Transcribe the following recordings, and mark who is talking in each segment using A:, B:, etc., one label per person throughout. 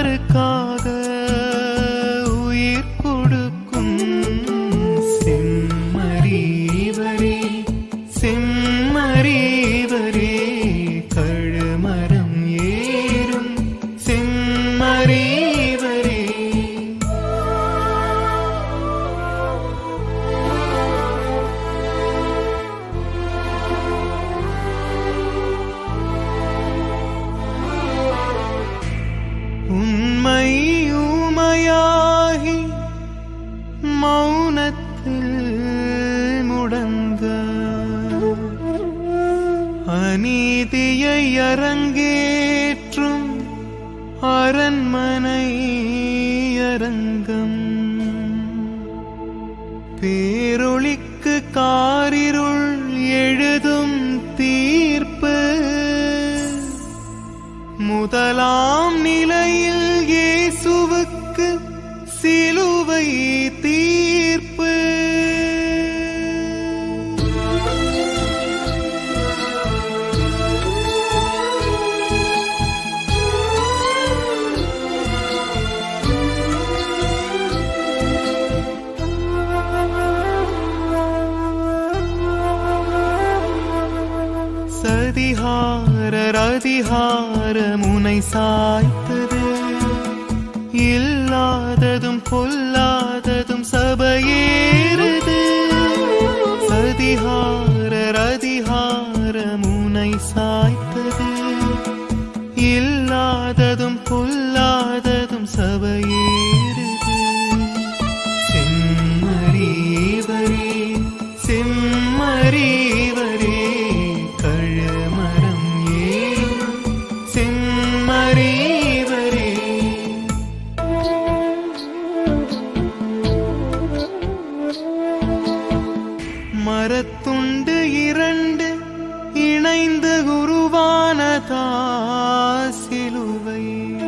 A: உத்தமருக்காக உயிர் கொடுக்கும் செம்மறிவரே செம்மறிவரே கழுமரம் ஏறும் செம்மறிவரே உண்மை ஊமையாகி மௌனத்தில் முடங்க அநீதியை அரங்கேற்றும் அரண்மனை அரங்கம் பேரொளிக்கு காரிருள் எழுதும் தீர்ப்பு முதலாம் நிலையில் இயேசுவுக்கு சிலுவை தீர்ப்பு சதிகாரர் அதிகார முனை சாய்த்தது இல்லாததும் பொல்லாததும் சபையேறுது சதிகாரர் அதிகார முனை சாய்த்தது இல்லாததும் பொல்லாததும் சபையேறுது செம்மறிவரே செம்மறிவரே கழுமரம் ஏறும் செம்மறிவரே மரத்துண்டு இரண்டு இணைந்து குருவானதா சிலுவை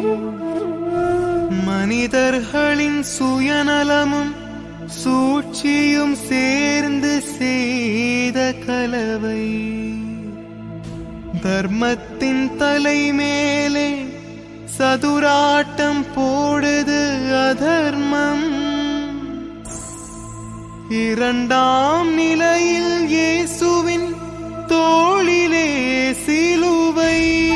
A: மனிதர்களின் சுயநலமும் சூழ்ச்சியும் சேர்ந்து செய்த கலவை தர்மத்தின் தலை மேலே சதுராட்டம் போடுது அதர்மம் இரண்டாம் நிலையில் இயேசுவின் தோளிலே சிலுவை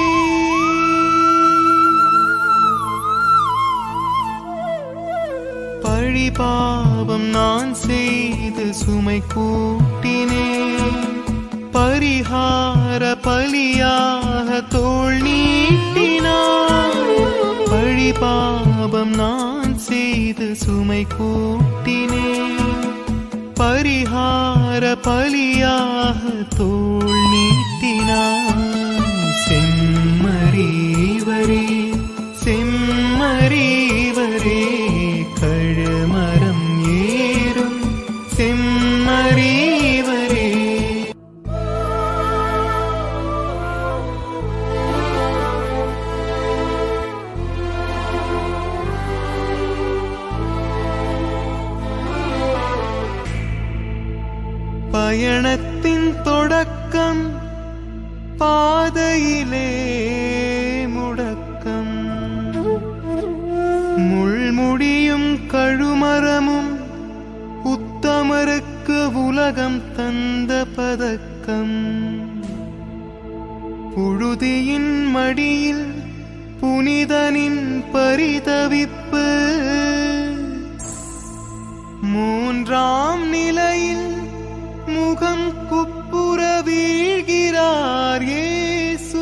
A: பழி பாவம் நான் செய்து சுமை கூட்டினேன் பரிகார பலியாக தோள் நீட்டினார் பழி பாவம் நான் செய்து சுமை கூட்டினேன் பரிகார பலியாக தோள் நீட்டினார் செம்மறிவரே செம்மறிவரே கழுமரம் ஏறும் செம்மறிவரே பயணத்தின் தொடக்கம் பாதையிலே முடக்கம் முள்முடியும் கழுமரமும் உத்தமருக்கு உலகம் தந்த பதக்கம் புழுதியின் மடியில் புனிதனின் பரிதவிப்பு மூன்றாம் நிலையில் முகம் குப்புற வீழ்கிறார் இயேசு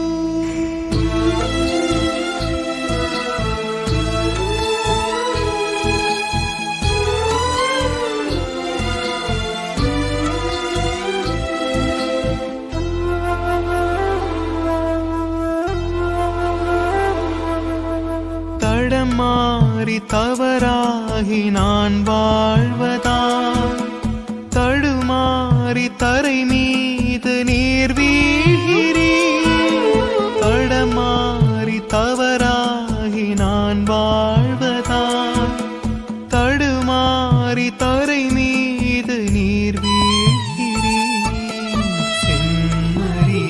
A: தடமாறி தவறாகி நான் வாழ்வதால் தடுமாறி தரை மீது நீர் வீழ்கிறீர் தடமாறி தவறாகி நான் வாழ்வதால் தடுமாறி தரை மீது நீர் வீழ்கிறீர்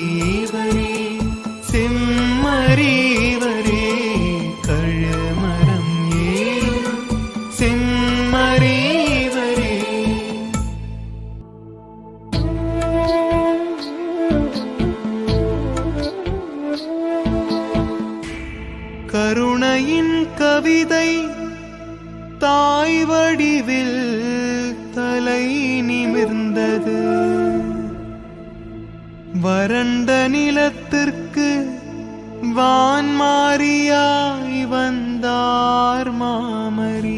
A: செம்மறிவரே செம்மறிவரே கழுமரம் மலையின் கவிதை தாய் வடிவில் தலை நிமிர்ந்தது வறண்ட நிலத்திற்கு வான்மாரியாய் வந்தார் மாமரி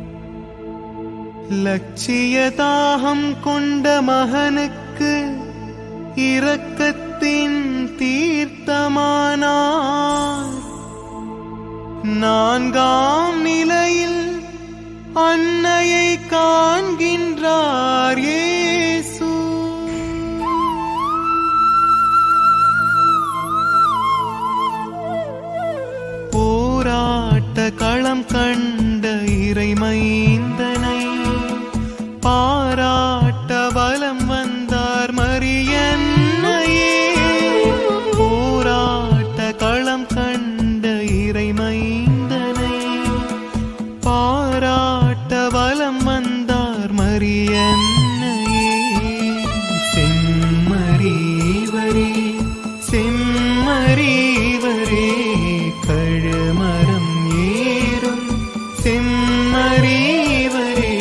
A: லட்சிய தாகம் கொண்ட மகனுக்கு இரக்கத்தின் தீர்த்தமானார் நான்காம் நிலையில் அன்னையை காண்கின்றார் இயேசு போராட்ட களம் கண்ட இறைமைந்தனை பாராட்ட வலம் வந்தார் மரியன்னையே போராட்ட களம் கண்ட இறைமைந்தனை பாராட்ட வலம் வந்தார் மரியன்னையே செம்மறிவரே செம்மறிவரே கழுமரம் ஏறும் செம்மறிவரே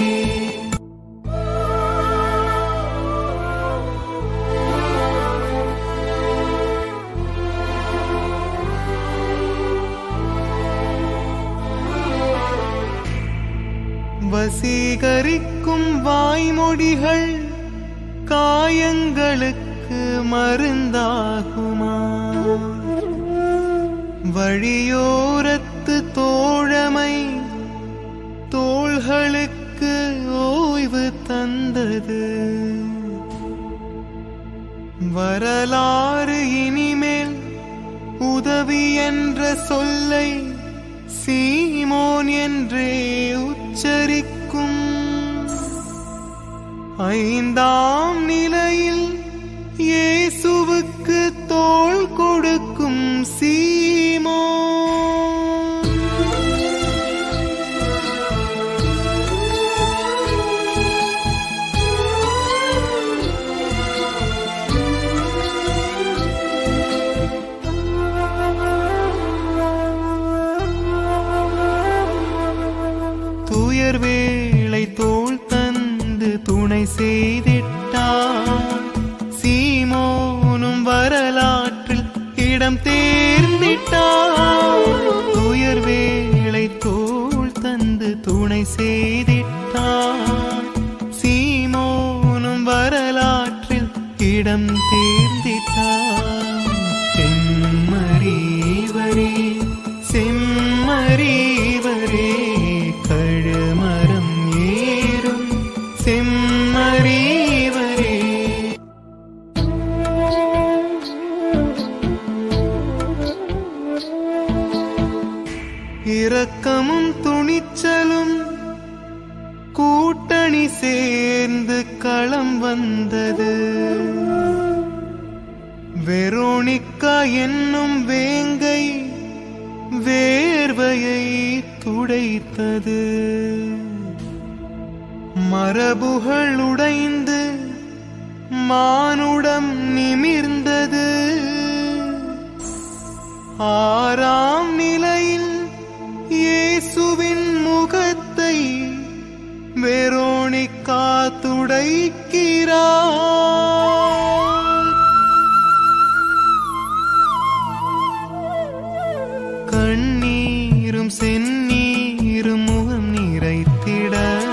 A: வசீகரிக்கும் வாய்மொழிகள் காயங்களுக்கு மருந்தாகுமா வழியோரத்து தோழமை தோள்களுக்கு ஓய்வு தந்தது வரலாறு இனிமேல் உதவி என்ற சொல்லை சீமோன் என்றே உச்சரிக்கும் ஐந்தாம் நிலையில் இயேசுவுக்கு தோள் கொடுக்கும் சீமோன் துயர் வேளை தோள் தந்து துணை செய்திட்டார் சீமோனும் வரலாற்றில் இடம் தேர்ந்திட்டார் துயர் வேளை தோள் தந்து துணை செய்திட்டார் சீமோனும் வரலாற்றில் இடம் தேர்ந்திட்டார் செம்மறிவரே செம்மறிவரே கழுமரம் ஏறும் செம்மறிவரே இரக்கமும் துணிச்சலும் கூட்டணி சேர்ந்து களம் வந்தது வெரோனிக்கா என்னும் வேங்கை வேர்வையை துடைத்தது மரபுகள் உடைந்து மானுடம் நிமிர்ந்தது ஆறாம் நிலையில் இயேசுவின் முகத்தை வெரோனிக்கா துடைக்கிறார் கண்ணீரும் செந்நீரும் முகம் நிறைத்திட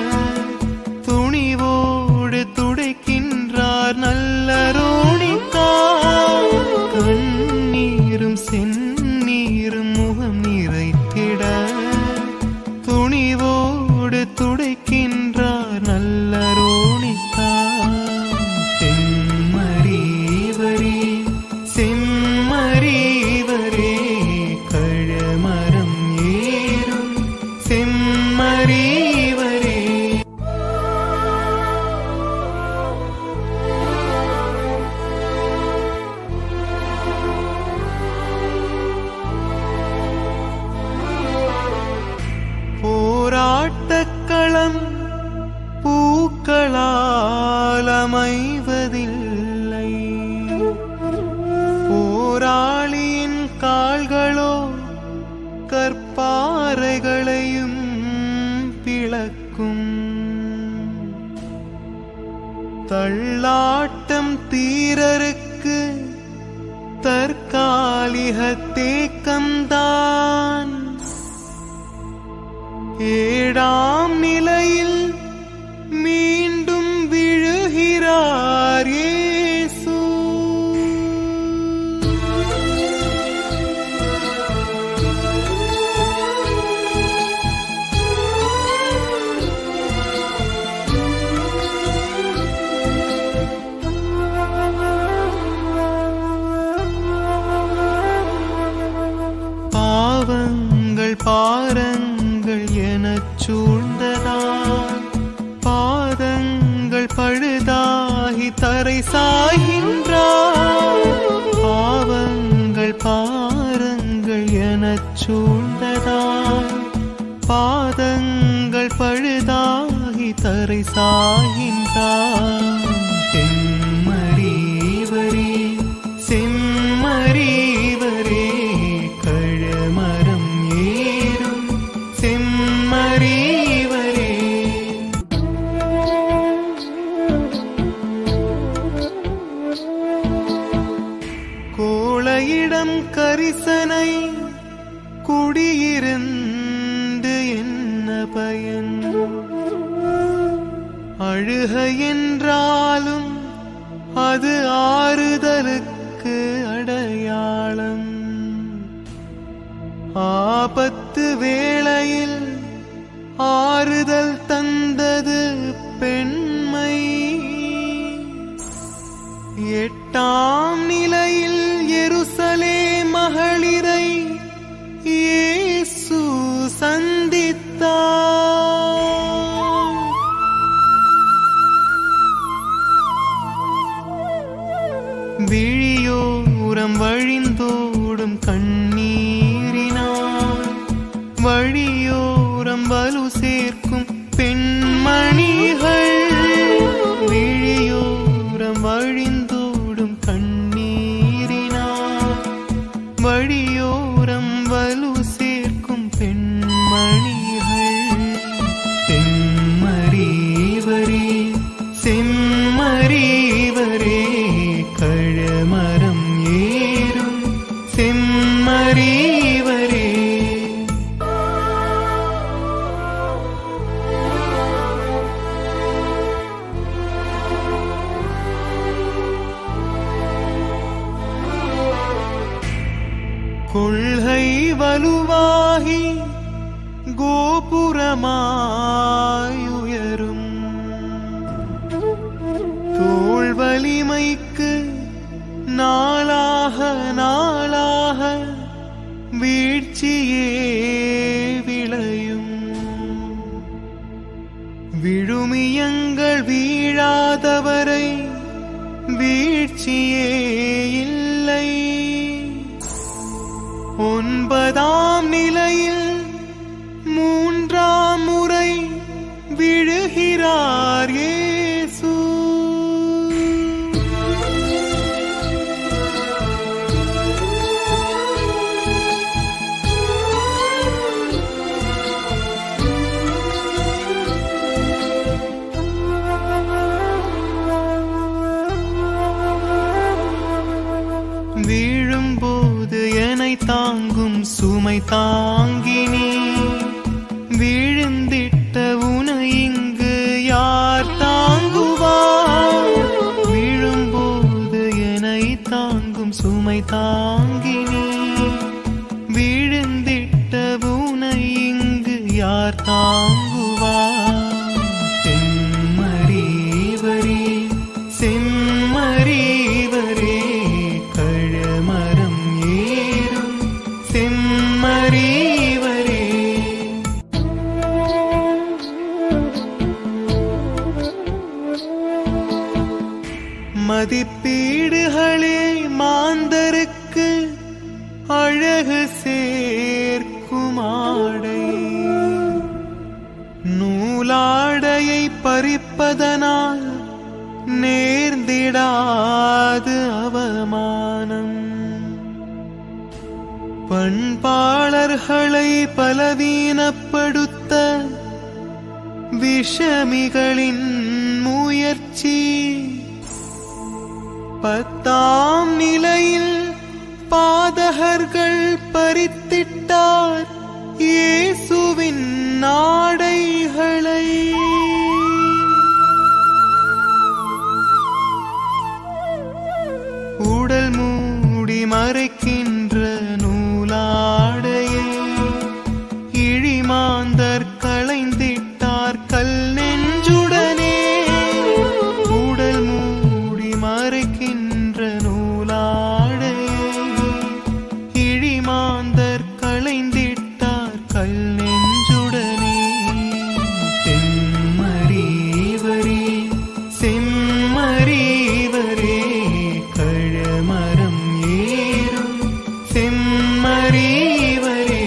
A: துணிவோடு துடைக்கின்றார் நல்ல ரோணிக்கா கண்ணீரும் செந்நீரும் முகம் நிறைத்திட துணிவோடு துடைக்கின்றார் நல்ல ரோணிக்கா செம்மறிவரே செம்மறிவரே கழமரம் ஏறும் செம்மறிவரே போராட்டக்களம் பூக்களால் அமைவதில்லை போராளியின் கால்களோ கற்பாறைகளால் தள்ளாட்டம் தீரருக்கு தற்காலிக தேக்கம்தான் ஏழாம் நிலையில் மீண்டும் விழுகிறார் இயேசு பாவங்கள் பாரங்கள் எனச் சூழ்ந்ததால் பாதங்கள் பழுதாகி தரை சாய்கின்றார் பாவங்கள் பாரங்கள் எனச் சூழ்ந்ததால் பாதங்கள் பழுதாகி தரை சாய்கின்றார் செம்மறிவரே செம்மறிவரே கழமரம் ஏறும் செம்மறிவரே கோளையிடம் கரிசனை குடியிருந்து என்ன பயன் அழுக என்றாலும் அது ஆறுதலுக்கு அடையாளம் ஆபத்து வேளையில் ஆறுதல் தந்தது பெண்மை எட்டாம் நிலையில் எருசலே மகளிரை இயேசு சந்தித்தார் விழியோரம் வழிந்தோடும் கண்ணீரினார் வழியோரம் வலு சேர்க்கும் பெண்மணிகள் விழியோரம் வழிந்தோடும் கண்ணீரினார் வழியோரம் வலு சேர்க்கும் பெண்மணிகள் செம்மறிவரே செம்மறிவரே கழமரம் ஏறும் செம்மறிவரே கொள்கை வலுவாகி கோபுரமாயுயரும் தோள் வலிமைக்கு நாளாக நாளாக வீழ்ச்சியே விளையும் விழுமியங்கள் வீழாதவரை வீழ்ச்சியே இல்லை ஒன்பதாம் நிலையில் மூன்றாம் முறை விழுகிறார் இயேசு வீழும்போது என்னை தாங்கும் சுமை தாங்கினே விழுந்திட்ட உனை இங்கு யார் தாங்குவார் விழும்போது என்னை தாங்கும் சுமை தாங்கினே விழுந்திட்ட உனை இங்கு யார் தாங்குவார் செம்மறிவரே செம்மறிவரே கழமரம் ஏறும் செம்மறிவரே மதிப்பீடுகளே மாந்தருக்கு அழகு சேர்க்கும் ஆடை நூலாடையை பறிப்பதனால் நேர்ந்திடாது அவமானம் பண்பாளர்களை பலவீனப்படுத்த விஷமிகளின் முயற்சி பத்தாம் நிலையில் பாதகர்கள் பறித்திட்டார் இயேசுவின் நாடைகளை உடல் மூடி மறைக்கின்ற நூலாடையை இழிமாந்தர் களைந்திட்டார் கல் நெஞ்சுடனே உடல் மூடி மறைக்கின்ற நூலாடையை இழிமாந்தர் களைந்திட்டார் கல் நெஞ்சுடனே செம்மறிவரே செம்மறிவரே கழமரம் ஏறும் செம்மறிவரே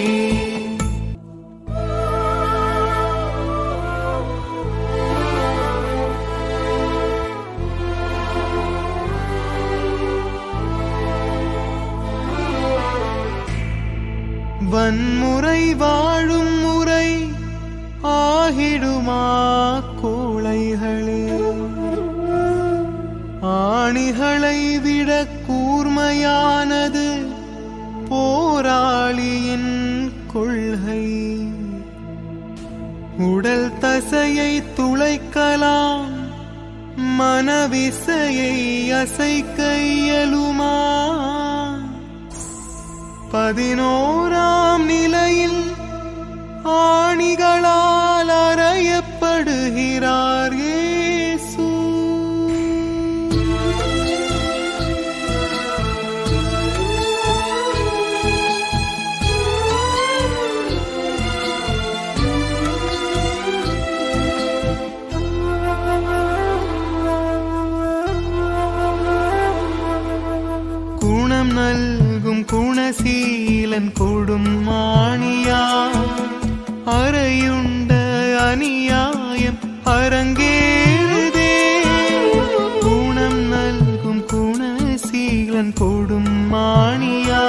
A: வன்முறை வாழும் முறை ஆகிடுமா கோளைகளே ஆணிகளை விட கூர்மையானது போராளியின் கொள்கை உடல் தசையை துளைக்கலாம் மனவிசையை அசைக்க இயலுமா பதினோராம் நிலையில் ஆணிகளால் அறையப்படுகிறார் இயேசு குணம் நல்கும் குணசீலன் கொடும் மாணியா அறையுண்ட அநியாயம் அரங்கேறுதே குணம் நல்கும் குணசீலன் கொடும் மாணியா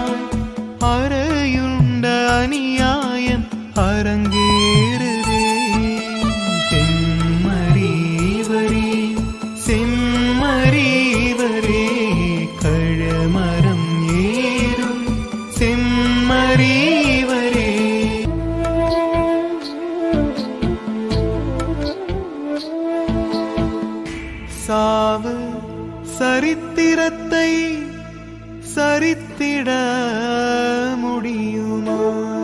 A: அறையுண்ட அநியாயம் அரங்கேறுதே செம்மறிவரே செம்மறிவரே கழமரம் ஏறும் செம்மறிவரே சாவு சரித்திரத்தை சரித்திட முடியுமா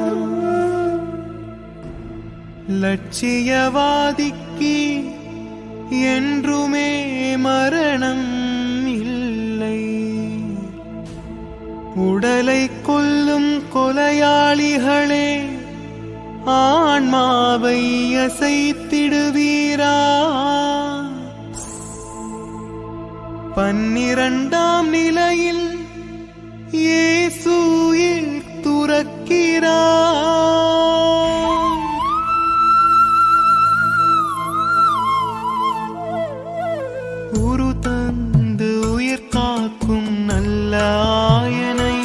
A: லட்சியவாதிக்கு என்றுமே மரணம் இல்லை உடலை கொல்லும் கொலையாளிகளே ஆன்மாவை அசைத்திடுவீரா பன்னிரண்டாம் நிலையில் இயேசு துறக்கிறார் உரு தந்து உயிர் காக்கும் நல்ல ஆயனை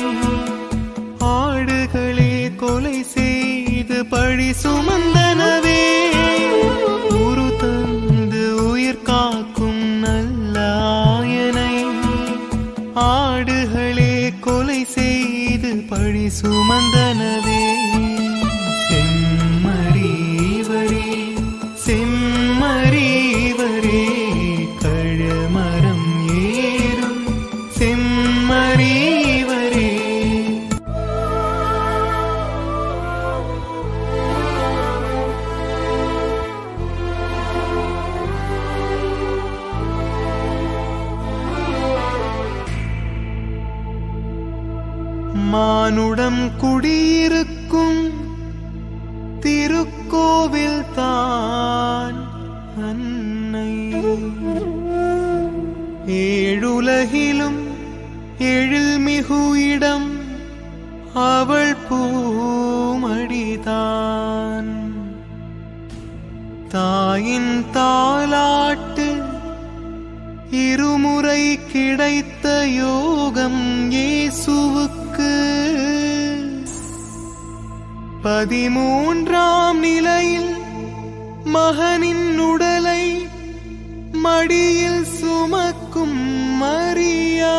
A: ஆடுகளே கொலை செய்து பழி சுமந்தனவே உரு தந்து உயிர் காக்கும் நல்ல ஆயனை ஆடுகளே கொலை செய்து பழி சுமந்தனவே செம்மறிவரே செம்மறிவரே கழமரம் ஏறும் செம்மறிவரே மானுடம் குடியிருக்கும் திருக்கோவில் தான் அன்னை ஏழுலகிலும் எழில்மிகு இடம் அவள் பூமடிதான் தாயின் தாலாட்டு இருமுறை கிடைத்த யோகம் இயேசுவுக்கு பதிமூன்றாம் நிலையில் மகனின் உடலை மடியில் சுமக்கும் மரியா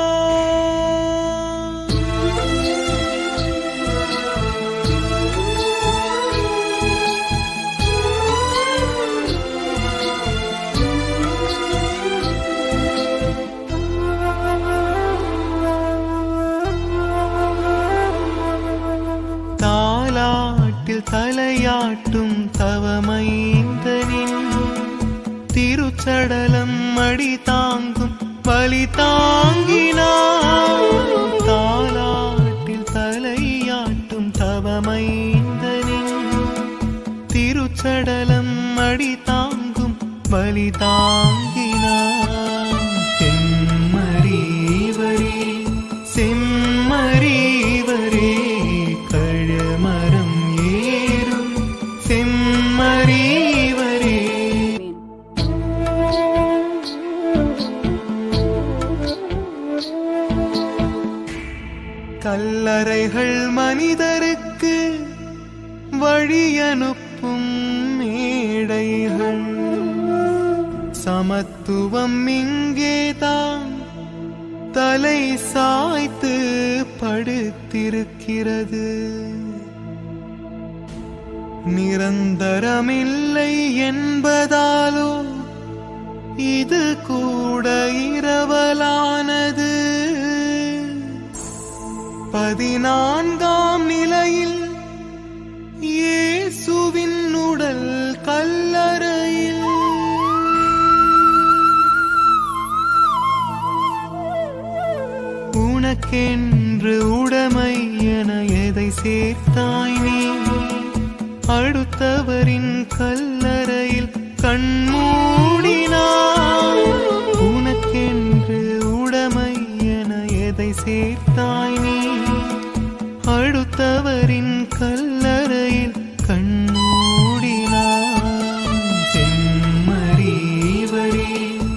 A: தாலாட்டில் தலையாட்டும் தவமைந்தனின் திருச்சடலம் மடி தாங்கும் வலி தாங்கினார் தாலாட்டில் தலையாட்டும் தவமைந்தனின் திருச்சடலம் மடி தாங்கும் வலி தாங்கினார் செம்மறிவரே செம்மறிவரே கழமரம் ஏறும் செம்மறிவரே கல்லறைகள் மனிதருக்கு வழியனுப்பும் மேடைகள் சமத்துவம் இங்கேதான் தலை சாய்த்து படுத்திருக்கிறது நிரந்தரமில்லை என்பதாலோ இது கூட இரவலானது பதினான்காம் நிலையில் இயேசுவின் உடல் கல்லறையில் உனக்கென்று உடைமை என எதை சேர்த்தாய் நீ அடுத்தவரின் கல்லறையில் கண்மூடினாய் உனக்கென்று உடைமை என எதை சேர்த்தாய் நீ அடுத்தவரின் கல்லறையில் கண்மூடினாய் செம்மறிவரே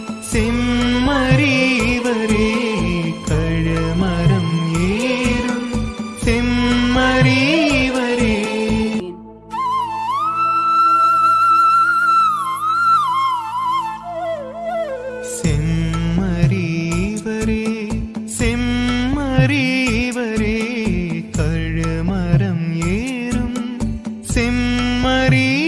A: செம்மறிவரே கழமரம் ஏறும் செம்மறிவரே செம்மறிவரே செம்மறிவரே கழமரம் ஏறும் செம்மறி